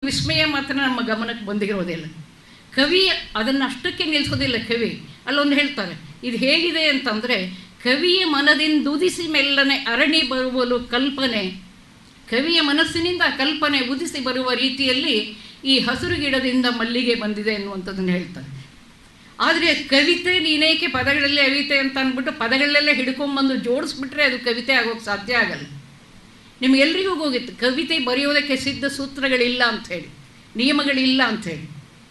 ವಿಸ್ಮಯ ಮಾತ್ರ ನಮ್ಮ ಗಮನಕ್ಕೆ ಬಂದಿರೋದಿಲ್ಲ ಕವಿ ಅದನ್ನು ಅಷ್ಟಕ್ಕೆ ನಿಲ್ಲಿಸೋದಿಲ್ಲ ಕವಿ ಅಲ್ಲೊಂದು ಹೇಳ್ತಾರೆ ಇದು ಹೇಗಿದೆ ಅಂತಂದರೆ ಕವಿಯ ಮನದಿಂದುದಿಸಿ ಮೆಲ್ಲನೆ ಅರಣಿ ಬರುವಲು ಕಲ್ಪನೆ ಕವಿಯ ಮನಸ್ಸಿನಿಂದ ಆ ಕಲ್ಪನೆ ಉದಿಸಿ ಬರುವ ರೀತಿಯಲ್ಲಿ ಈ ಹಸಿರು ಗಿಡದಿಂದ ಮಲ್ಲಿಗೆ ಬಂದಿದೆ ಎನ್ನುವಂಥದ್ದನ್ನು ಹೇಳ್ತಾರೆ ಆದರೆ ಕವಿತೆ ನೀನೇಕೆ ಪದಗಳಲ್ಲೇ ಅವಿತೆ ಅಂತ ಅಂದ್ಬಿಟ್ಟು ಪದಗಳಲ್ಲೇ ಹಿಡ್ಕೊಂಬಂದು ಜೋಡಿಸ್ಬಿಟ್ರೆ ಅದು ಕವಿತೆ ಆಗೋಕ್ಕೆ ಸಾಧ್ಯ ಆಗಲ್ಲ ನಿಮಗೆಲ್ರಿಗೂ ಹೋಗಿತ್ತು ಕವಿತೆ ಬರೆಯೋದಕ್ಕೆ ಸಿದ್ಧ ಸೂತ್ರಗಳಿಲ್ಲ ಅಂಥೇಳಿ ನಿಯಮಗಳಿಲ್ಲ ಅಂಥೇಳಿ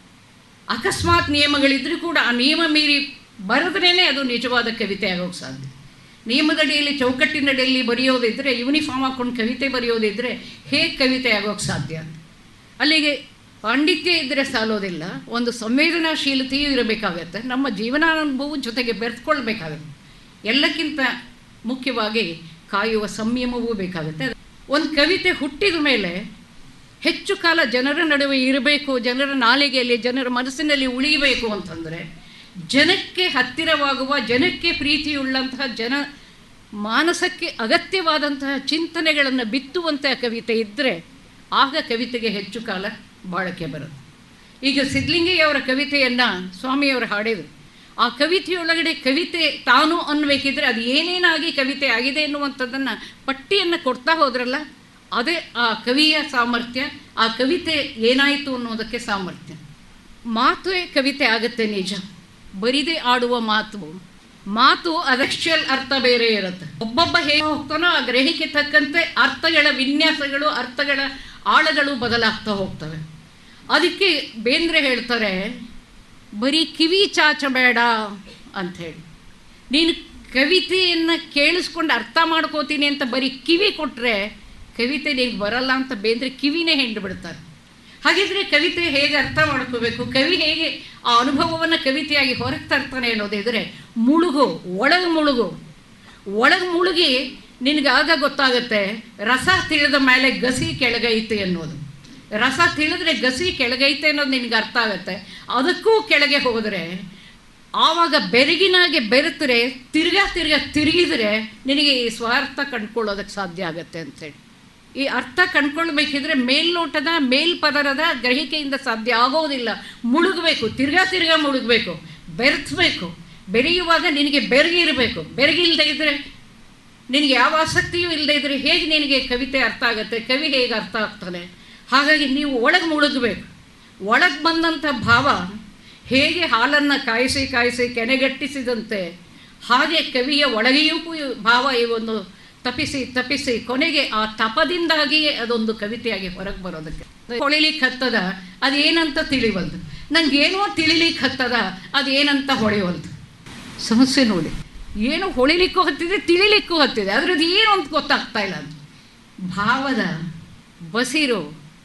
ಅಕಸ್ಮಾತ್ ನಿಯಮಗಳಿದ್ರೂ ಕೂಡ ಆ ನಿಯಮ ಮೀರಿ ಬರೆದ್ರೇ ಅದು ನಿಜವಾದ ಕವಿತೆ ಆಗೋಕ್ಕೆ ಸಾಧ್ಯ ನಿಯಮದಡಿಯಲ್ಲಿ ಚೌಕಟ್ಟಿನಡಿಯಲ್ಲಿ ಬರೆಯೋದಿದ್ದರೆ ಯೂನಿಫಾರ್ಮ್ ಹಾಕ್ಕೊಂಡು ಕವಿತೆ ಬರೆಯೋದಿದ್ದರೆ ಹೇಗೆ ಕವಿತೆ ಆಗೋಕ್ಕೆ ಸಾಧ್ಯ ಅಲ್ಲಿಗೆ ಪಾಂಡಿತ್ಯ ಇದ್ದರೆ ಸಾಲೋದಿಲ್ಲ ಒಂದು ಸಂವೇದನಾಶೀಲತೆಯೂ ಇರಬೇಕಾಗತ್ತೆ ನಮ್ಮ ಜೀವನಾನುಭವವು ಜೊತೆಗೆ ಬೆರೆತ್ಕೊಳ್ಬೇಕಾಗತ್ತೆ ಎಲ್ಲಕ್ಕಿಂತ ಮುಖ್ಯವಾಗಿ ಕಾಯುವ ಸಂಯಮವೂ ಬೇಕಾಗುತ್ತೆ ಒಂದು ಕವಿತೆ ಹುಟ್ಟಿದ ಮೇಲೆ ಹೆಚ್ಚು ಕಾಲ ಜನರ ನಡುವೆ ಇರಬೇಕು ಜನರ ನಾಲಿಗೆಯಲ್ಲಿ ಜನರ ಮನಸ್ಸಿನಲ್ಲಿ ಉಳಿಯಬೇಕು ಅಂತಂದರೆ ಜನಕ್ಕೆ ಹತ್ತಿರವಾಗುವ ಜನಕ್ಕೆ ಪ್ರೀತಿಯುಳ್ಳಂತಹ ಜನ ಮಾನಸಕ್ಕೆ ಅಗತ್ಯವಾದಂತಹ ಚಿಂತನೆಗಳನ್ನು ಬಿತ್ತುವಂತಹ ಕವಿತೆ ಇದ್ದರೆ ಆಗ ಕವಿತೆಗೆ ಹೆಚ್ಚು ಕಾಲ ಬಾಳಕೆ ಬರುತ್ತೆ ಈಗ ಸಿದ್ಲಿಂಗಿಯವರ ಕವಿತೆಯನ್ನು ಸ್ವಾಮಿಯವರು ಹಾಡಿದರು ಆ ಕವಿತೆಯೊಳಗಡೆ ಕವಿತೆ ತಾನು ಅನ್ಬೇಕಿದ್ರೆ ಅದು ಏನೇನಾಗಿ ಕವಿತೆ ಆಗಿದೆ ಎನ್ನುವಂಥದ್ದನ್ನು ಪಟ್ಟಿಯನ್ನು ಕೊಡ್ತಾ ಹೋದ್ರಲ್ಲ ಅದೇ ಆ ಕವಿಯ ಸಾಮರ್ಥ್ಯ ಆ ಕವಿತೆ ಏನಾಯಿತು ಅನ್ನೋದಕ್ಕೆ ಸಾಮರ್ಥ್ಯ ಮಾತೇ ಕವಿತೆ ಆಗುತ್ತೆ ನಿಜ ಬರಿದೇ ಆಡುವ ಮಾತು ಮಾತು ಅದಕ್ಷಲ್ ಅರ್ಥ ಬೇರೆ ಇರುತ್ತೆ ಒಬ್ಬೊಬ್ಬ ಹೇಗೆ ಹೋಗ್ತಾನೋ ಆ ಗ್ರಹಿಕೆ ತಕ್ಕಂತೆ ಅರ್ಥಗಳ ವಿನ್ಯಾಸಗಳು ಅರ್ಥಗಳ ಆಳಗಳು ಬದಲಾಗ್ತಾ ಹೋಗ್ತವೆ ಅದಕ್ಕೆ ಬೇಂದ್ರೆ ಹೇಳ್ತಾರೆ ಬರೀ ಕಿವಿ ಚಾಚಬೇಡ ಅಂಥೇಳಿ ನೀನು ಕವಿತೆಯನ್ನು ಕೇಳಿಸ್ಕೊಂಡು ಅರ್ಥ ಮಾಡ್ಕೋತೀನಿ ಅಂತ ಬರೀ ಕಿವಿ ಕೊಟ್ಟರೆ ಕವಿತೆ ನಿನಗೆ ಬರಲ್ಲ ಅಂತ ಬೇಂದ್ರೆ ಕಿವಿನೇ ಹೆಂಡು ಬಿಡ್ತಾರೆ ಹಾಗಿದ್ರೆ ಕವಿತೆ ಹೇಗೆ ಅರ್ಥ ಮಾಡ್ಕೋಬೇಕು ಕವಿ ಹೇಗೆ ಆ ಅನುಭವವನ್ನು ಕವಿತೆಯಾಗಿ ಹೊರಗೆ ತರ್ತಾನೆ ಅನ್ನೋದಿದ್ರೆ ಮುಳುಗು ಒಳಗೆ ಮುಳುಗು ಒಳಗೆ ಮುಳುಗಿ ನಿನಗಾಗ ಗೊತ್ತಾಗುತ್ತೆ ರಸ ತಿಳಿದ ಮೇಲೆ ಗಸಿ ಕೆಳಗೈತೆ ಅನ್ನೋದು ರಸ ತಿಳಿದ್ರೆ ಗಸಿ ಕೆಳಗೈತೆ ಅನ್ನೋದು ನಿನಗೆ ಅರ್ಥ ಆಗುತ್ತೆ ಅದಕ್ಕೂ ಕೆಳಗೆ ಹೋದರೆ ಆವಾಗ ಬೆರಗಿನಾಗೆ ಬೆರೆತರೆ ತಿರ್ಗಾ ತಿರ್ಗಾ ತಿರುಗಿದ್ರೆ ನಿನಗೆ ಈ ಸ್ವಾರ್ಥ ಕಂಡ್ಕೊಳ್ಳೋದಕ್ಕೆ ಸಾಧ್ಯ ಆಗುತ್ತೆ ಅಂತೇಳಿ ಈ ಅರ್ಥ ಕಂಡ್ಕೊಳ್ಬೇಕಿದ್ರೆ ಮೇಲ್ನೋಟದ ಮೇಲ್ಪದರದ ಗ್ರಹಿಕೆಯಿಂದ ಸಾಧ್ಯ ಆಗೋದಿಲ್ಲ ಮುಳುಗಬೇಕು ತಿರ್ಗಾ ತಿರ್ಗಾ ಮುಳುಗಬೇಕು ಬೆರೆಸ್ಬೇಕು ಬೆರೆಯುವಾಗ ನಿನಗೆ ಬೆರಗಿರಬೇಕು ಬೆರಗಿಲ್ಲದೆ ಇದ್ದರೆ ನಿನಗೆ ಯಾವ ಆಸಕ್ತಿಯೂ ಇಲ್ಲದೆ ಇದ್ದರೆ ಹೇಗೆ ನಿನಗೆ ಕವಿತೆ ಅರ್ಥ ಆಗುತ್ತೆ ಕವಿ ಹೇಗೆ ಅರ್ಥ ಆಗ್ತಾನೆ ಹಾಗಾಗಿ ನೀವು ಒಳಗೆ ಮುಳುಗಬೇಕು ಒಳಗೆ ಬಂದಂಥ ಭಾವ ಹೇಗೆ ಹಾಲನ್ನು ಕಾಯಿಸಿ ಕಾಯಿಸಿ ಕೆನೆಗಟ್ಟಿಸಿದಂತೆ ಹಾಗೆ ಕವಿಯ ಒಳಗೆಯೂ ಕೂ- ಭಾವ ಈ ಒಂದು ತಪಿಸಿ ತಪಿಸಿ ಕೊನೆಗೆ ಆ ತಪದಿಂದಾಗಿಯೇ ಅದೊಂದು ಕವಿತೆಯಾಗಿ ಹೊರಗೆ ಬರೋದಕ್ಕೆ ಹೊಳಿಲಿಕ್ಕೆ ಹತ್ತದ ಅದೇನಂತ ತಿಳಿವಲ್ದು ನನಗೇನೋ ತಿಳಿಲಿಕ್ಕೆ ಹತ್ತದ ಅದೇನಂತ ಹೊಳೆಯವಲ್ದು ಸಮಸ್ಯೆ ನೋಡಿ ಏನು ಹೊಳಿಲಿಕ್ಕೂ ಹತ್ತಿದೆ ತಿಳಿಲಿಕ್ಕೂ ಹತ್ತಿದೆ ಅದ್ರದ್ದು ಏನು ಅಂತ ಗೊತ್ತಾಗ್ತಾ ಇಲ್ಲ ಅದು ಭಾವದ ಬಸಿರು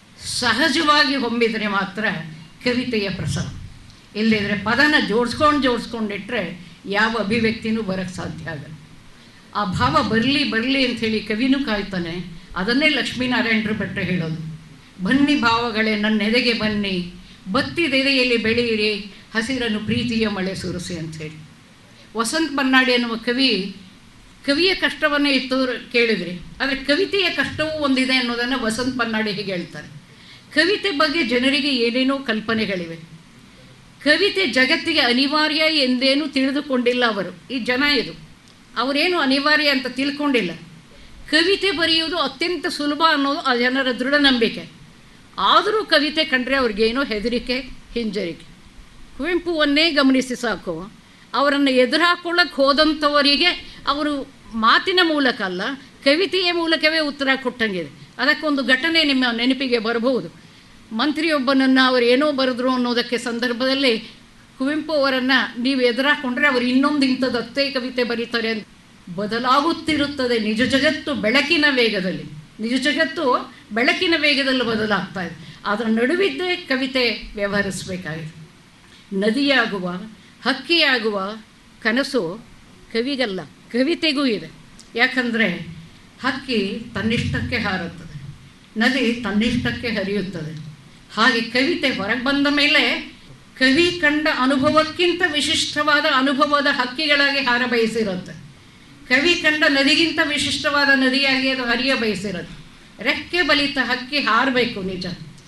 ಸಹಜವಾಗಿ ಹೊಮ್ಮಿದರೆ ಮಾತ್ರ ಕವಿತೆಯ ಪ್ರಸವ ಇಲ್ಲದಿದ್ರೆ ಪದನ ಜೋಡಿಸ್ಕೊಂಡು ಜೋಡಿಸ್ಕೊಂಡಿಟ್ರೆ ಯಾವ ಅಭಿವ್ಯಕ್ತಿನೂ ಬರೋಕ್ಕೆ ಸಾಧ್ಯ ಆಗಲ್ಲ ಆ ಭಾವ ಬರಲಿ ಬರಲಿ ಅಂಥೇಳಿ ಕವಿನೂ ಕಾಯ್ತಾನೆ ಅದನ್ನೇ ಲಕ್ಷ್ಮೀನಾರಾಯಣರು ಭಟ್ರು ಹೇಳೋದು ಬನ್ನಿ ಭಾವಗಳೇ ನನ್ನ ಎದೆಗೆ ಬನ್ನಿ ಬತ್ತಿದೆದೆಯಲ್ಲಿ ಬೆಳೆಯಿರಿ ಹಸಿರನ್ನು ಪ್ರೀತಿಯ ಮಳೆ ಸುರಿಸಿ ಅಂಥೇಳಿ ವಸಂತ ಬನ್ನಾಡಿ ಅನ್ನುವ ಕವಿ ಕವಿಯ ಕಷ್ಟವನ್ನೇ ಇತ್ತು ಕೇಳಿದ್ರಿ ಆದರೆ ಕವಿತೆಯ ಕಷ್ಟವೂ ಒಂದಿದೆ ಅನ್ನೋದನ್ನು ವಸಂತ ಬನ್ನಾಡಿ ಹೀಗೆ ಹೇಳ್ತಾರೆ ಕವಿತೆ ಬಗ್ಗೆ ಜನರಿಗೆ ಏನೇನೋ ಕಲ್ಪನೆಗಳಿವೆ ಕವಿತೆ ಜಗತ್ತಿಗೆ ಅನಿವಾರ್ಯ ಎಂದೇನೂ ತಿಳಿದುಕೊಂಡಿಲ್ಲ ಅವರು ಈ ಜನ ಇದು ಅವರೇನು ಅನಿವಾರ್ಯ ಅಂತ ತಿಳ್ಕೊಂಡಿಲ್ಲ ಕವಿತೆ ಬರೆಯುವುದು ಅತ್ಯಂತ ಸುಲಭ ಅನ್ನೋದು ಆ ಜನರ ದೃಢ ನಂಬಿಕೆ ಆದರೂ ಕವಿತೆ ಕಂಡ್ರೆ ಅವ್ರಿಗೇನೋ ಹೆದರಿಕೆ ಹಿಂಜರಿಕೆ ಕುವೆಂಪುವನ್ನೇ ಗಮನಿಸಿ ಸಾಕು ಅವರನ್ನು ಎದುರಾಕೊಳ್ಳಕ್ಕೆ ಹೋದಂಥವರಿಗೆ ಅವರು ಮಾತಿನ ಮೂಲಕ ಅಲ್ಲ ಕವಿತೆಯ ಮೂಲಕವೇ ಉತ್ತರ ಕೊಟ್ಟಂಗಿದೆ ಅದಕ್ಕೊಂದು ಘಟನೆ ನಿಮ್ಮ ನೆನಪಿಗೆ ಬರಬಹುದು ಮಂತ್ರಿಯೊಬ್ಬನನ್ನು ಅವರು ಏನೋ ಬರೆದ್ರು ಅನ್ನೋದಕ್ಕೆ ಸಂದರ್ಭದಲ್ಲಿ ಕುವೆಂಪು ಅವರನ್ನು ನೀವು ಎದುರಾಕೊಂಡ್ರೆ ಅವರು ಇನ್ನೊಂದು ಇಂಥದ್ದು ಅತ್ತೇ ಕವಿತೆ ಬರೀತಾರೆ ಅಂತ ಬದಲಾಗುತ್ತಿರುತ್ತದೆ ನಿಜ ಜಗತ್ತು ಬೆಳಕಿನ ವೇಗದಲ್ಲಿ ನಿಜ ಜಗತ್ತು ಬೆಳಕಿನ ವೇಗದಲ್ಲಿ ಬದಲಾಗ್ತಾ ಇದೆ ಅದರ ನಡುವಿದ್ದೇ ಕವಿತೆ ವ್ಯವಹರಿಸಬೇಕಾಗಿದೆ ನದಿಯಾಗುವ ಹಕ್ಕಿಯಾಗುವ ಕನಸು ಕವಿಗಲ್ಲ ಕವಿತೆಗೂ ಇದೆ ಯಾಕಂದರೆ ಹಕ್ಕಿ ತನ್ನಿಷ್ಟಕ್ಕೆ ಹಾರುತ್ತದೆ ನದಿ ತನ್ನಿಷ್ಟಕ್ಕೆ ಹರಿಯುತ್ತದೆ ಹಾಗೆ ಕವಿತೆ ಹೊರಗೆ ಬಂದ ಮೇಲೆ ಕವಿ ಕಂಡ ಅನುಭವಕ್ಕಿಂತ ವಿಶಿಷ್ಟವಾದ ಅನುಭವದ ಹಕ್ಕಿಗಳಾಗಿ ಹಾರ ಬಯಸಿರುತ್ತೆ ಕವಿ ಕಂಡ ನದಿಗಿಂತ ವಿಶಿಷ್ಟವಾದ ನದಿಯಾಗಿ ಅದು ಹರಿಯ ಬಯಸಿರುತ್ತೆ ರೆಕ್ಕೆ ಬಲಿತ ಹಕ್ಕಿ ಹಾರಬೇಕು ನಿಜ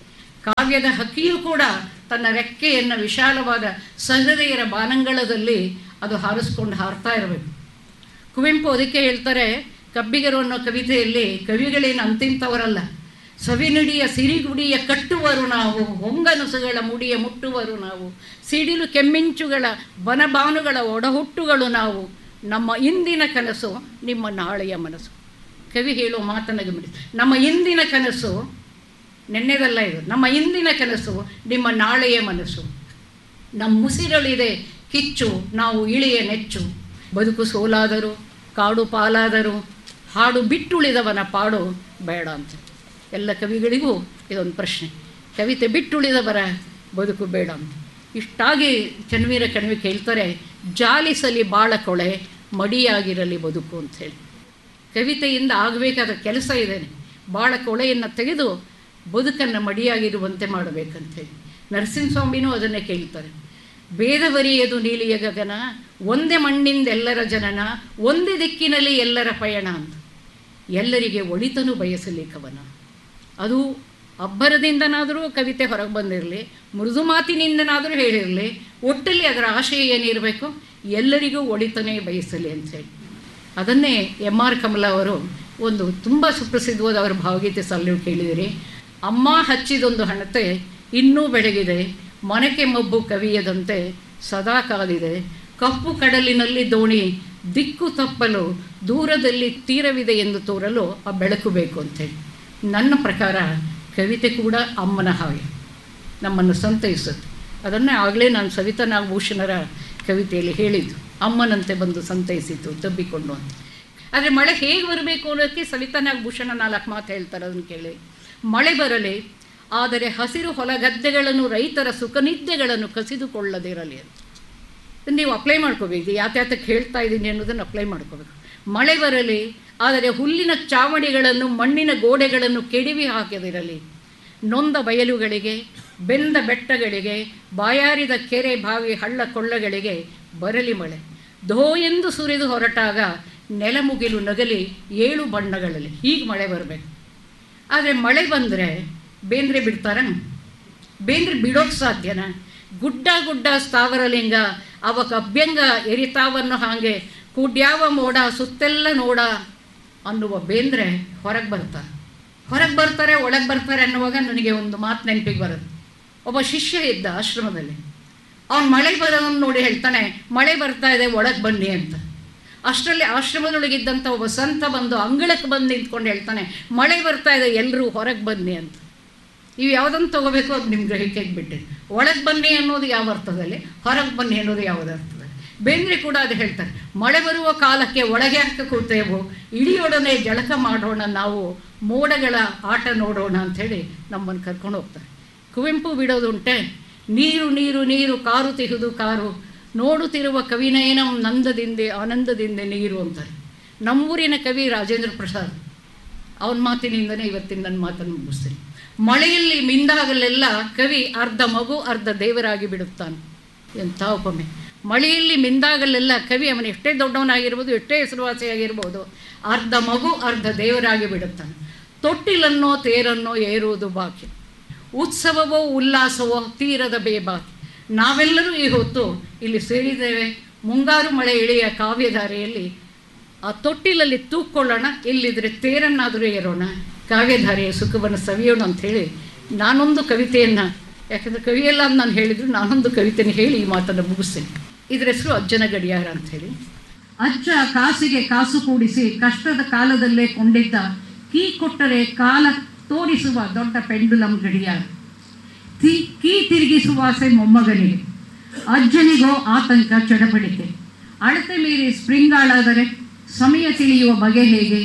ಕಾವ್ಯದ ಹಕ್ಕಿಯೂ ಕೂಡ ತನ್ನ ರೆಕ್ಕೆಯನ್ನು ವಿಶಾಲವಾದ ಸಹೃದಯರ ಬಾನಂಗಳದಲ್ಲಿ ಅದು ಹಾರಿಸ್ಕೊಂಡು ಹಾರ್ತಾ ಇರಬೇಕು ಕುವೆಂಪು ಅದಕ್ಕೆ ಹೇಳ್ತಾರೆ ಕಬ್ಬಿಗರು ಅನ್ನೋ ಕವಿತೆಯಲ್ಲಿ ಕವಿಗಳೇನು ಅಂತಿಂತವರಲ್ಲ ಸವಿನುಡಿಯ ಸಿರಿಗುಡಿಯ ಕಟ್ಟುವರು ನಾವು ಹೊಂಗನಸುಗಳ ಮುಡಿಯ ಮುಟ್ಟುವರು ನಾವು ಸಿಡಿಲು ಕೆಮ್ಮಿಂಚುಗಳ ಬನಬಾನುಗಳ ಒಡಹುಟ್ಟುಗಳು ನಾವು ನಮ್ಮ ಇಂದಿನ ಕನಸು ನಿಮ್ಮ ನಾಳೆಯ ಮನಸ್ಸು ಕವಿ ಹೇಳುವ ಮಾತನ್ನು ಗಮನಿಸಿ ನಮ್ಮ ಇಂದಿನ ಕನಸು ನೆನ್ನೆದಲ್ಲ ಇದು ನಮ್ಮ ಇಂದಿನ ಕನಸು ನಿಮ್ಮ ನಾಳೆಯ ಮನಸ್ಸು ನಮ್ಮ ಮುಸಿರಳಿದೆ ಕಿಚ್ಚು ನಾವು ಇಳಿಯ ನೆಚ್ಚು ಬದುಕು ಸೋಲಾದರು ಕಾಡು ಪಾಲಾದರು ಹಾಡು ಬಿಟ್ಟುಳಿದವನ ಪಾಡು ಬೇಡ ಅಂತ ಎಲ್ಲ ಕವಿಗಳಿಗೂ ಇದೊಂದು ಪ್ರಶ್ನೆ ಕವಿತೆ ಬಿಟ್ಟುಳಿದವರ ಬದುಕು ಬೇಡ ಅಂತ ಇಷ್ಟಾಗಿ ಚನ್ವೀರ ಕಣಿವೆ ಕೇಳ್ತಾರೆ ಜಾಲಿಸಲಿ ಬಾಳ ಕೊಳೆ ಮಡಿಯಾಗಿರಲಿ ಬದುಕು ಅಂಥೇಳಿ ಕವಿತೆಯಿಂದ ಆಗಬೇಕಾದ ಕೆಲಸ ಇದೇನೆ ಭಾಳ ಕೊಳೆಯನ್ನು ತೆಗೆದು ಬದುಕನ್ನು ಮಡಿಯಾಗಿರುವಂತೆ ಮಾಡಬೇಕಂತೇಳಿ ನರಸಿಂಹಸ್ವಾಮಿನೂ ಅದನ್ನೇ ಕೇಳ್ತಾರೆ ಭೇದವರಿಯದು ನೀಲಿಯ ಗಗನ ಒಂದೇ ಮಣ್ಣಿಂದ ಎಲ್ಲರ ಜನನ ಒಂದೇ ದಿಕ್ಕಿನಲ್ಲಿ ಎಲ್ಲರ ಪಯಣ ಅಂತ ಎಲ್ಲರಿಗೆ ಒಳಿತನು ಬಯಸಲಿ ಕವನ ಅದು ಅಬ್ಬರದಿಂದನಾದರೂ ಕವಿತೆ ಹೊರಗೆ ಬಂದಿರಲಿ ಮೃದು ಮಾತಿನಿಂದನಾದರೂ ಹೇಳಿರಲಿ ಒಟ್ಟಲ್ಲಿ ಅದರ ಆಶಯ ಏನಿರಬೇಕು ಎಲ್ಲರಿಗೂ ಒಳಿತನೇ ಬಯಸಲಿ ಅಂಥೇಳಿ ಅದನ್ನೇ ಎಮ್ ಆರ್ ಕಮಲ ಅವರು ಒಂದು ತುಂಬ ಸುಪ್ರಸಿದ್ಧವಾದ ಅವರ ಭಾವಗೀತೆ ಸಲ್ಲು ಕೇಳಿದಿರಿ ಅಮ್ಮ ಹಚ್ಚಿದೊಂದು ಹಣತೆ ಇನ್ನೂ ಬೆಳಗಿದೆ ಮನಕೆ ಮಬ್ಬು ಕವಿಯದಂತೆ ಸದಾ ಕಾದಿದೆ ಕಪ್ಪು ಕಡಲಿನಲ್ಲಿ ದೋಣಿ ದಿಕ್ಕು ತಪ್ಪಲು ದೂರದಲ್ಲಿ ತೀರವಿದೆ ಎಂದು ತೋರಲು ಆ ಬೆಳಕು ಬೇಕು ಅಂತೇಳಿ ನನ್ನ ಪ್ರಕಾರ ಕವಿತೆ ಕೂಡ ಅಮ್ಮನ ಹಾಗೆ ನಮ್ಮನ್ನು ಸಂತೈಸುತ್ತೆ ಅದನ್ನೇ ಆಗಲೇ ನಾನು ಸವಿತಾ ನಾಗಭೂಷಣರ ಕವಿತೆಯಲ್ಲಿ ಹೇಳಿದ್ದು ಅಮ್ಮನಂತೆ ಬಂದು ಸಂತೈಸಿತು ತಬ್ಬಿಕೊಂಡು ಅಂತ ಆದರೆ ಮಳೆ ಹೇಗೆ ಬರಬೇಕು ಅನ್ನೋದಕ್ಕೆ ಸವಿತಾ ನಾಗಭೂಷಣ ನಾಲ್ಕು ಮಾತು ಹೇಳ್ತಾರೆ ಅದನ್ನು ಕೇಳಿ ಮಳೆ ಬರಲಿ ಆದರೆ ಹಸಿರು ಹೊಲ ಗದ್ದೆಗಳನ್ನು ರೈತರ ಸುಖನಿದ್ಯೆಗಳನ್ನು ಕಸಿದುಕೊಳ್ಳದಿರಲಿ ಅಂತ ನೀವು ಅಪ್ಲೈ ಮಾಡ್ಕೋಬೇಕು ಯಾತ್ಯಾತಕ್ಕೆ ಹೇಳ್ತಾ ಇದ್ದೀನಿ ಅನ್ನೋದನ್ನು ಅಪ್ಲೈ ಮಾಡ್ಕೋಬೇಕು ಮಳೆ ಬರಲಿ ಆದರೆ ಹುಲ್ಲಿನ ಚಾವಣಿಗಳನ್ನು ಮಣ್ಣಿನ ಗೋಡೆಗಳನ್ನು ಕೆಡವಿ ಹಾಕದಿರಲಿ ನೊಂದ ಬಯಲುಗಳಿಗೆ ಬೆಂದ ಬೆಟ್ಟಗಳಿಗೆ ಬಾಯಾರಿದ ಕೆರೆ ಬಾವಿ ಹಳ್ಳ ಕೊಳ್ಳಗಳಿಗೆ ಬರಲಿ ಮಳೆ ಧೋ ಎಂದು ಸುರಿದು ಹೊರಟಾಗ ನೆಲಮುಗಿಲು ನಗಲಿ ಏಳು ಬಣ್ಣಗಳಲ್ಲಿ ಹೀಗೆ ಮಳೆ ಬರಬೇಕು ಆದರೆ ಮಳೆ ಬಂದರೆ ಬೇಂದ್ರೆ ಬಿಡ್ತಾರ ಬೇಂದ್ರೆ ಬಿಡೋಕ್ಕೆ ಸಾಧ್ಯನಾ ಗುಡ್ಡ ಗುಡ್ಡ ಸ್ಥಾವರಲಿಂಗ ಅವಕ ಅಭ್ಯಂಗ ಎರಿತಾವನ್ನು ಹಾಗೆ ಕುಡ್ಯಾವ ಮೋಡ ಸುತ್ತೆಲ್ಲ ನೋಡ ಅನ್ನುವ ಬೇಂದ್ರೆ ಹೊರಗೆ ಬರ್ತಾರೆ ಹೊರಗೆ ಬರ್ತಾರೆ ಒಳಗೆ ಬರ್ತಾರೆ ಅನ್ನುವಾಗ ನನಗೆ ಒಂದು ಮಾತು ನೆನಪಿಗೆ ಬರುತ್ತೆ ಒಬ್ಬ ಶಿಷ್ಯ ಇದ್ದ ಆಶ್ರಮದಲ್ಲಿ ಅವನು ಮಳೆ ಬರೋದನ್ನು ನೋಡಿ ಹೇಳ್ತಾನೆ ಮಳೆ ಬರ್ತಾ ಇದೆ ಒಳಗೆ ಬನ್ನಿ ಅಂತ ಅಷ್ಟರಲ್ಲಿ ಆಶ್ರಮದೊಳಗಿದ್ದಂಥ ಒಬ್ಬ ಸಂತ ಬಂದು ಅಂಗಳಕ್ಕೆ ಬಂದು ನಿಂತ್ಕೊಂಡು ಹೇಳ್ತಾನೆ ಮಳೆ ಬರ್ತಾ ಇದೆ ಎಲ್ಲರೂ ಹೊರಗೆ ಬನ್ನಿ ಅಂತ ನೀವು ಯಾವುದನ್ನು ತೊಗೋಬೇಕು ಅದು ನಿಮ್ಮ ಗ್ರಹಿಕೆಗೆ ಬಿಟ್ಟಿದೆ ಒಳಗೆ ಬನ್ನಿ ಅನ್ನೋದು ಯಾವ ಅರ್ಥದಲ್ಲಿ ಹೊರಗೆ ಬನ್ನಿ ಅನ್ನೋದು ಯಾವುದೇ ಅರ್ಥದಲ್ಲಿ ಬೇಂದ್ರೆ ಕೂಡ ಅದು ಹೇಳ್ತಾರೆ ಮಳೆ ಬರುವ ಕಾಲಕ್ಕೆ ಒಳಗೆ ಹಾಕ ಕೂತೇವು ಇಳಿಯೊಡನೆ ಜಳಕ ಮಾಡೋಣ ನಾವು ಮೋಡಗಳ ಆಟ ನೋಡೋಣ ಅಂಥೇಳಿ ನಮ್ಮನ್ನು ಕರ್ಕೊಂಡು ಹೋಗ್ತಾರೆ ಕುವೆಂಪು ಬಿಡೋದುಂಟೆ ನೀರು ನೀರು ನೀರು ಕಾರು ತಿಹುದು ಕಾರು ನೋಡುತ್ತಿರುವ ಕವಿನಯನಂ ನಂದದಿಂದೆ ಆನಂದದಿಂದ ನೀರು ಅಂತಾರೆ ನಮ್ಮೂರಿನ ಕವಿ ರಾಜೇಂದ್ರ ಪ್ರಸಾದ್ ಅವನ ಮಾತಿನಿಂದನೇ ಇವತ್ತಿನ ನನ್ನ ಮಾತನ್ನು ಮುಗಿಸ್ತೀನಿ ಮಳೆಯಲ್ಲಿ ಮಿಂದಾಗಲೆಲ್ಲ ಕವಿ ಅರ್ಧ ಮಗು ಅರ್ಧ ದೇವರಾಗಿ ಬಿಡುತ್ತಾನೆ ಎಂಥ ಉಪಮೆ ಮಳೆಯಲ್ಲಿ ಮಿಂದಾಗಲೆಲ್ಲ ಕವಿ ಅವನು ಎಷ್ಟೇ ದೊಡ್ಡವನಾಗಿರ್ಬೋದು ಎಷ್ಟೇ ಹೆಸರುವಾಸಿಯಾಗಿರ್ಬೋದು ಅರ್ಧ ಮಗು ಅರ್ಧ ದೇವರಾಗಿ ಬಿಡುತ್ತಾನೆ ತೊಟ್ಟಿಲನ್ನೋ ತೇರನ್ನೋ ಏರುವುದು ಬಾಕಿ ಉತ್ಸವವೋ ಉಲ್ಲಾಸವೋ ತೀರದ ಬೇಬಾಕಿ ನಾವೆಲ್ಲರೂ ಈ ಹೊತ್ತು ಇಲ್ಲಿ ಸೇರಿದ್ದೇವೆ ಮುಂಗಾರು ಮಳೆ ಇಳಿಯ ಕಾವ್ಯಧಾರೆಯಲ್ಲಿ ಆ ತೊಟ್ಟಿಲಲ್ಲಿ ತೂಕ್ಕೊಳ್ಳೋಣ ಇಲ್ಲಿದ್ರೆ ತೇರನ್ನಾದರೂ ಏರೋಣ ಕಾವ್ಯಧಾರೆಯ ಸುಖವನ್ನು ಸವಿಯೋಣ ಅಂಥೇಳಿ ನಾನೊಂದು ಕವಿತೆಯನ್ನು ಯಾಕಂದರೆ ಕವಿಯಲ್ಲ ಅಂತ ನಾನು ಹೇಳಿದ್ರು ನಾನೊಂದು ಕವಿತೆನ ಹೇಳಿ ಈ ಮಾತನ್ನು ಮುಗಿಸ್ತೀನಿ ಇದರ ಹೆಸರು ಅಜ್ಜನ ಗಡಿಯಾರ ಅಂಥೇಳಿ ಅಜ್ಜ ಕಾಸಿಗೆ ಕಾಸು ಕೂಡಿಸಿ ಕಷ್ಟದ ಕಾಲದಲ್ಲೇ ಕೊಂಡಿದ್ದ ಕೀ ಕೊಟ್ಟರೆ ಕಾಲ ತೋರಿಸುವ ದೊಡ್ಡ ಪೆಂಡುಲಂ ಗಡಿಯಾರ ತಿ ಕೀ ತಿರುಗಿಸುವ ಆಸೆ ಮೊಮ್ಮಗನಿಗೆ ಅಜ್ಜನಿಗೋ ಆತಂಕ ಚಡಪಡಿಕೆ ಅಳತೆ ಮೀರಿ ಸ್ಪ್ರಿಂಗಾಳಾದರೆ ಸಮಯ ತಿಳಿಯುವ ಬಗೆ ಹೇಗೆ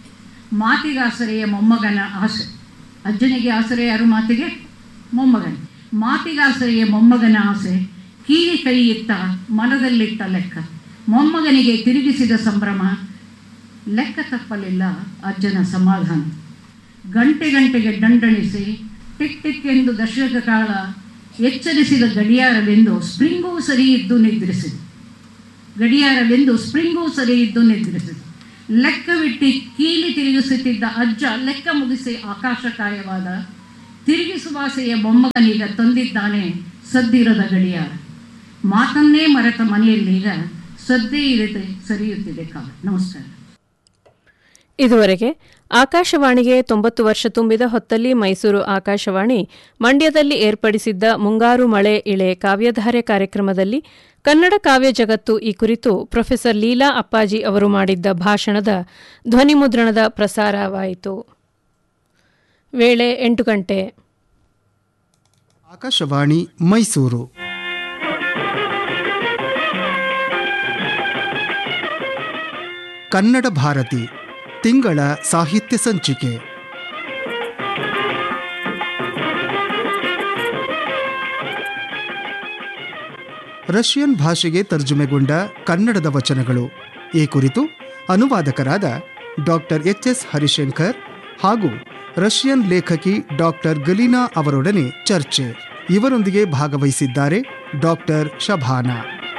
ಮಾತಿಗಾಸರೆಯ ಮೊಮ್ಮಗನ ಆಸೆ ಅಜ್ಜನಿಗೆ ಆಸರೆ ಯಾರು ಮಾತಿಗೆ ಮೊಮ್ಮಗನ ಮಾತಿಗಾಸರೆಯ ಮೊಮ್ಮಗನ ಆಸೆ ಕೀಲಿ ಕೈ ಇತ್ತ ಮನದಲ್ಲಿಟ್ಟ ಲೆಕ್ಕ ಮೊಮ್ಮಗನಿಗೆ ತಿರುಗಿಸಿದ ಸಂಭ್ರಮ ಲೆಕ್ಕ ತಪ್ಪಲಿಲ್ಲ ಅಜ್ಜನ ಸಮಾಧಾನ ಗಂಟೆ ಗಂಟೆಗೆ ದಂಡಳಿಸಿ ಟಿಕ್ ಟಿಕ್ ಎಂದು ದಶಕ ಕಾಲ ಎಚ್ಚರಿಸಿದ ಗಡಿಯಾರವೆಂದು ಸ್ಪ್ರಿಂಗೂ ಸರಿ ಇದ್ದು ನಿದ್ರಿಸಿದೆ ಗಡಿಯಾರವೆಂದು ಸ್ಪ್ರಿಂಗೂ ಸರಿ ಇದ್ದು ನಿದ್ರಿಸಿದೆ ಲೆಕ್ಕವಿಟ್ಟು ಕೀಲಿ ತಿರುಗಿಸುತ್ತಿದ್ದ ಅಜ್ಜ ಲೆಕ್ಕ ಮುಗಿಸಿ ಆಕಾಶಕಾಯವಾದ ತಿರುಗಿ ಸುವಾಸೆಯ ಮೊಮ್ಮಗನೀಗ ತಂದಿದ್ದಾನೆ ಸದ್ದಿರದ ಗಡಿಯಾರ ಮಾತನ್ನೇ ಮರೆತ ಮನೆಯಲ್ಲೀಗ ಸದ್ದೇ ಇರದೆ ಸರಿಯುತ್ತಿದೆ ಕಾಲ ನಮಸ್ಕಾರ ಇದುವರೆಗೆ ಆಕಾಶವಾಣಿಗೆ ತೊಂಬತ್ತು ವರ್ಷ ತುಂಬಿದ ಹೊತ್ತಲ್ಲಿ ಮೈಸೂರು ಆಕಾಶವಾಣಿ ಮಂಡ್ಯದಲ್ಲಿ ಏರ್ಪಡಿಸಿದ್ದ ಮುಂಗಾರು ಮಳೆ ಇಳೆ ಕಾವ್ಯಧಾರೆ ಕಾರ್ಯಕ್ರಮದಲ್ಲಿ ಕನ್ನಡ ಕಾವ್ಯ ಜಗತ್ತು ಈ ಕುರಿತು ಪ್ರೊಫೆಸರ್ ಲೀಲಾ ಅಪ್ಪಾಜಿ ಅವರು ಮಾಡಿದ್ದ ಭಾಷಣದ ಧ್ವನಿಮುದ್ರಣದ ಪ್ರಸಾರವಾಯಿತು ವೇಳೆ ಎಂಟು ಗಂಟೆ ಆಕಾಶವಾಣಿ ಮೈಸೂರು ಕನ್ನಡ ಭಾರತಿ ತಿಂಗಳ ಸಾಹಿತ್ಯ ಸಂಚಿಕೆ ರಷ್ಯನ್ ಭಾಷೆಗೆ ತರ್ಜುಮೆಗೊಂಡ ಕನ್ನಡದ ವಚನಗಳು ಈ ಕುರಿತು ಅನುವಾದಕರಾದ ಡಾಕ್ಟರ್ ಎಚ್ ಎಸ್ ಹರಿಶಂಕರ್ ಹಾಗೂ ರಷ್ಯನ್ ಲೇಖಕಿ ಡಾಕ್ಟರ್ ಗಲೀನಾ ಅವರೊಡನೆ ಚರ್ಚೆ ಇವರೊಂದಿಗೆ ಭಾಗವಹಿಸಿದ್ದಾರೆ ಡಾಕ್ಟರ್ ಶಭಾನಾ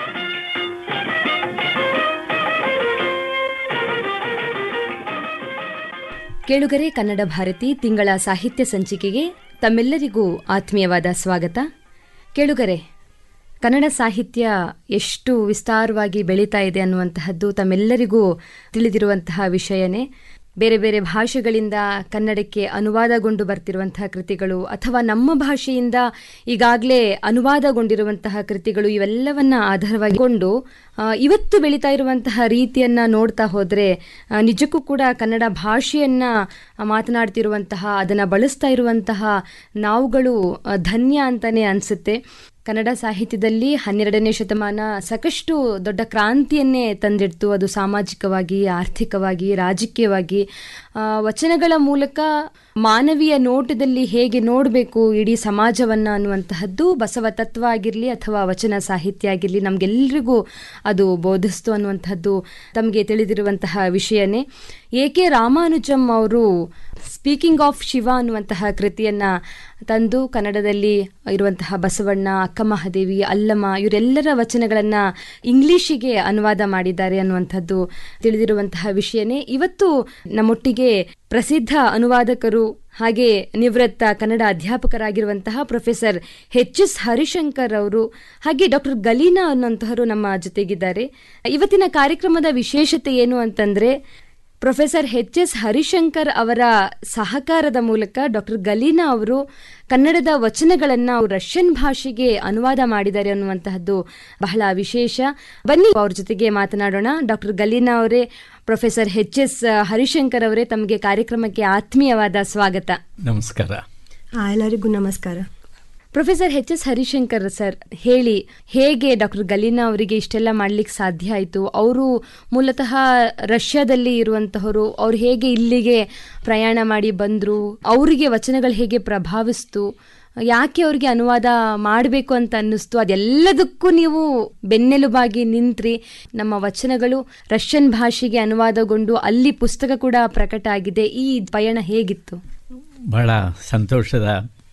ಕೇಳುಗರೆ ಕನ್ನಡ ಭಾರತಿ ತಿಂಗಳ ಸಾಹಿತ್ಯ ಸಂಚಿಕೆಗೆ ತಮ್ಮೆಲ್ಲರಿಗೂ ಆತ್ಮೀಯವಾದ ಸ್ವಾಗತ ಕೇಳುಗರೆ ಕನ್ನಡ ಸಾಹಿತ್ಯ ಎಷ್ಟು ವಿಸ್ತಾರವಾಗಿ ಬೆಳೀತಾ ಇದೆ ಅನ್ನುವಂತಹದ್ದು ತಮ್ಮೆಲ್ಲರಿಗೂ ತಿಳಿದಿರುವಂತಹ ವಿಷಯನೇ ಬೇರೆ ಬೇರೆ ಭಾಷೆಗಳಿಂದ ಕನ್ನಡಕ್ಕೆ ಅನುವಾದಗೊಂಡು ಬರ್ತಿರುವಂತಹ ಕೃತಿಗಳು ಅಥವಾ ನಮ್ಮ ಭಾಷೆಯಿಂದ ಈಗಾಗಲೇ ಅನುವಾದಗೊಂಡಿರುವಂತಹ ಕೃತಿಗಳು ಇವೆಲ್ಲವನ್ನ ಆಧಾರವಾಗಿಕೊಂಡು ಆ, ಇವತ್ತು ಬೆಳೀತಾ ಇರುವಂತಹ ರೀತಿಯನ್ನ ನೋಡ್ತಾ ಹೋದ್ರೆ ಆ, ನಿಜಕ್ಕೂ ಕೂಡ ಕನ್ನಡ ಭಾಷೆಯನ್ನ ಮಾತನಾಡ್ತಿರುವಂತಹ ಅದನ್ನ ಬಳಸ್ತಾ ಇರುವಂತಹ ನಾವುಗಳು ಆ, ಧನ್ಯ ಅಂತಾನೆ ಅನ್ಸುತ್ತೆ ಕನ್ನಡ ಸಾಹಿತ್ಯದಲ್ಲಿ ಹನ್ನೆರಡನೇ ಶತಮಾನ ಸಾಕಷ್ಟು ದೊಡ್ಡ ಕ್ರಾಂತಿಯನ್ನೇ ತಂದಿಡ್ತು ಅದು ಸಾಮಾಜಿಕವಾಗಿ ಆರ್ಥಿಕವಾಗಿ ರಾಜಕೀಯವಾಗಿ ಆ, ವಚನಗಳ ಮೂಲಕ ಮಾನವೀಯ ನೋಟದಲ್ಲಿ ಹೇಗೆ ನೋಡಬೇಕು ಇಡೀ ಸಮಾಜವನ್ನ ಅನ್ನುವಂತಹದ್ದು ಬಸವ ತತ್ವ ಆಗಿರಲಿ ಅಥವಾ ವಚನ ಸಾಹಿತ್ಯ ಆಗಿರಲಿ ನಮಗೆಲ್ಲರಿಗೂ ಅದು ಬೋಧಿಸ್ತು ಅನ್ನುವಂಥದ್ದು ತಮಗೆ ತಿಳಿದಿರುವಂತಹ ವಿಷಯನೇ ಎ ಕೆ ರಾಮಾನುಜಂ ಅವರು ಸ್ಪೀಕಿಂಗ್ ಆಫ್ ಶಿವ ಅನ್ನುವಂತಹ ಕೃತಿಯನ್ನ ತಂದು ಕನ್ನಡದಲ್ಲಿ ಇರುವಂತಹ ಬಸವಣ್ಣ ಅಕ್ಕಮಹಾದೇವಿ ಅಲ್ಲಮ್ಮ ಇವರೆಲ್ಲರ ವಚನಗಳನ್ನ ಇಂಗ್ಲಿಷಿಗೆ ಅನುವಾದ ಮಾಡಿದ್ದಾರೆ ಅನ್ನುವಂಥದ್ದು ತಿಳಿದಿರುವಂತಹ ವಿಷಯನೇ ಇವತ್ತು ನಮ್ಮೊಟ್ಟಿಗೆ ಪ್ರಸಿದ್ಧ ಅನುವಾದಕರು ಹಾಗೆ ನಿವೃತ್ತ ಕನ್ನಡ ಅಧ್ಯಾಪಕರಾಗಿರುವಂತಹ ಪ್ರೊಫೆಸರ್ ಎಚ್ ಎಸ್ ಹರಿಶಂಕರ್ ಅವರು ಹಾಗೆ ಡಾಕ್ಟರ್ ಗಲೀನಾ ಅನ್ನುವಂತಹವರು ನಮ್ಮ ಜೊತೆಗಿದ್ದಾರೆ ಇವತ್ತಿನ ಕಾರ್ಯಕ್ರಮದ ವಿಶೇಷತೆ ಏನು ಅಂತಂದ್ರೆ ಪ್ರೊಫೆಸರ್ ಎಚ್ ಎಸ್ ಹರಿಶಂಕರ್ ಅವರ ಸಹಕಾರದ ಮೂಲಕ ಡಾಕ್ಟರ್ ಗಲೀನಾ ಅವರು ಕನ್ನಡದ ವಚನಗಳನ್ನ ಅವ್ರು ರಷ್ಯನ್ ಭಾಷೆಗೆ ಅನುವಾದ ಮಾಡಿದ್ದಾರೆ ಅನ್ನುವಂತಹದ್ದು ಬಹಳ ವಿಶೇಷ ಬನ್ನಿ ಅವ್ರ ಜೊತೆಗೆ ಮಾತನಾಡೋಣ ಡಾಕ್ಟರ್ ಗಲೀನಾ ಅವರೇ ಪ್ರೊಫೆಸರ್ ಎಚ್ ಎಸ್ ಹರಿಶಂಕರ್ ಅವರೇ ತಮಗೆ ಕಾರ್ಯಕ್ರಮಕ್ಕೆ ಆತ್ಮೀಯವಾದ ಸ್ವಾಗತ ನಮಸ್ಕಾರ ಆ, ಎಲ್ಲರಿಗೂ ನಮಸ್ಕಾರ professor H S Harishankar sir ಹೇಳಿ ಹೇಗೆ ಡಾಕ್ಟರ್ ಗಲೀನಾ ಅವರಿಗೆ ಇಷ್ಟೆಲ್ಲ ಮಾಡ್ಲಿಕ್ಕೆ ಸಾಧ್ಯ ಆಯಿತು ಅವರು ಮೂಲತಃ ರಷ್ಯಾದಲ್ಲಿ ಇರುವಂತಹವರು ಅವ್ರು ಹೇಗೆ ಇಲ್ಲಿಗೆ ಪ್ರಯಾಣ ಮಾಡಿ ಬಂದ್ರು ಅವರಿಗೆ ವಚನಗಳು ಹೇಗೆ ಪ್ರಭಾವಿಸ್ತು ಯಾಕೆ ಅವ್ರಿಗೆ ಅನುವಾದ ಮಾಡಬೇಕು ಅಂತ ಅನ್ನಿಸ್ತು ಅದೆಲ್ಲದಕ್ಕೂ ನೀವು ಬೆನ್ನೆಲುಬಾಗಿ ನಿಂತ್ರಿ ನಮ್ಮ ವಚನಗಳು ರಷ್ಯನ್ ಭಾಷೆಗೆ ಅನುವಾದಗೊಂಡು ಅಲ್ಲಿ ಪುಸ್ತಕ ಕೂಡ ಪ್ರಕಟ ಆಗಿದೆ ಈ ಪಯಣ ಹೇಗಿತ್ತು ಬಹಳ ಸಂತೋಷದ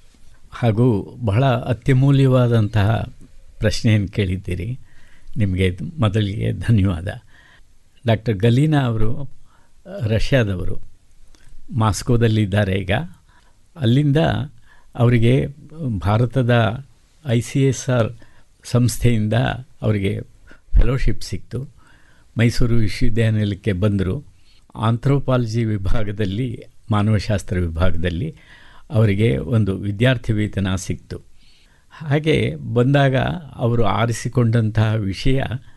ಹಾಗೂ ಬಹಳ ಅತ್ಯಮೂಲ್ಯವಾದಂತಹ ಪ್ರಶ್ನೆಯನ್ನು ಕೇಳಿದ್ದೀರಿ ನಿಮಗೆ ಮೊದಲಿಗೆ ಧನ್ಯವಾದ ಡಾಕ್ಟರ್ ಗಲೀನಾ ಅವರು ರಷ್ಯಾದವರು ಮಾಸ್ಕೋದಲ್ಲಿದ್ದಾರೆ ಈಗ ಅಲ್ಲಿಂದ ಅವರಿಗೆ ಭಾರತದ ಐ ಸಿ ಎಸ್ ಆರ್ ಸಂಸ್ಥೆಯಿಂದ ಅವರಿಗೆ ಫೆಲೋಶಿಪ್ ಸಿಕ್ತು ಮೈಸೂರು ವಿಶ್ವವಿದ್ಯಾನಿಲಯಕ್ಕೆ ಬಂದರು ಆಂಥ್ರೋಪಾಲಜಿ ವಿಭಾಗದಲ್ಲಿ ಮಾನವಶಾಸ್ತ್ರ ವಿಭಾಗದಲ್ಲಿ ಅವರಿಗೆ ಒಂದು ವಿದ್ಯಾರ್ಥಿ ವೇತನ ಸಿಕ್ತು ಹಾಗೆ ಬಂದಾಗ ಅವರು ಆರಿಸಿಕೊಂಡಂತಹ ವಿಷಯ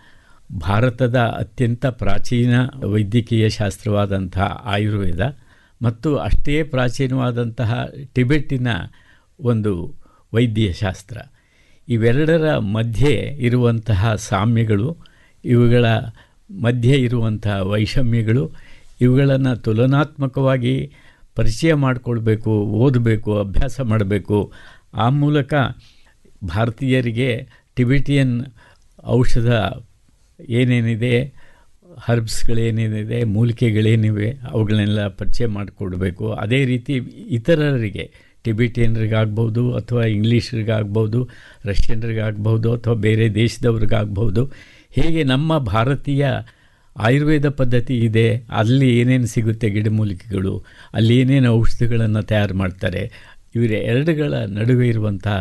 ಭಾರತದ ಅತ್ಯಂತ ಪ್ರಾಚೀನ ವೈದ್ಯಕೀಯ ಶಾಸ್ತ್ರವಾದಂತಹ ಆಯುರ್ವೇದ ಮತ್ತು ಅಷ್ಟೇ ಪ್ರಾಚೀನವಾದಂತಹ ಟಿಬೆಟ್ಟಿನ ಒಂದು ವೈದ್ಯಶಾಸ್ತ್ರ ಇವೆರಡರ ಮಧ್ಯೆ ಇರುವಂತಹ ಸಾಮ್ಯಗಳು ಇವುಗಳ ಮಧ್ಯೆ ಇರುವಂತಹ ವೈಷಮ್ಯಗಳು ಇವುಗಳನ್ನು ತುಲನಾತ್ಮಕವಾಗಿ ಪರಿಚಯ ಮಾಡಿಕೊಳ್ಬೇಕು ಓದಬೇಕು ಅಭ್ಯಾಸ ಮಾಡಬೇಕು ಆ ಮೂಲಕ ಭಾರತೀಯರಿಗೆ ಟಿಬೆಟಿಯನ್ ಔಷಧ ಏನೇನಿದೆ ಹರ್ಬ್ಸ್ಗಳೇನೇನಿದೆ ಮೂಲಿಕೆಗಳೇನಿವೆ ಅವುಗಳನ್ನೆಲ್ಲ ಪರಿಚಯ ಮಾಡಿಕೊಡ್ಬೇಕು ಅದೇ ರೀತಿ ಇತರರಿಗೆ ಟಿಬೆಟಿಯನ್ರಿಗಾಗ್ಬೋದು ಅಥವಾ ಇಂಗ್ಲೀಷರಿಗಾಗ್ಬೋದು ರಷ್ಯನ್ರಿಗಾಗ್ಬೋದು ಅಥವಾ ಬೇರೆ ದೇಶದವ್ರಿಗಾಗ್ಬೋದು ಹೇಗೆ ನಮ್ಮ ಭಾರತೀಯ ಆಯುರ್ವೇದ ಪದ್ಧತಿ ಇದೆ ಅಲ್ಲಿ ಏನೇನು ಸಿಗುತ್ತೆ ಗಿಡಮೂಲಿಕೆಗಳು ಅಲ್ಲಿ ಏನೇನು ಔಷಧಿಗಳನ್ನು ತಯಾರು ಮಾಡ್ತಾರೆ ಇವರ ಎರಡುಗಳ ನಡುವೆ ಇರುವಂಥ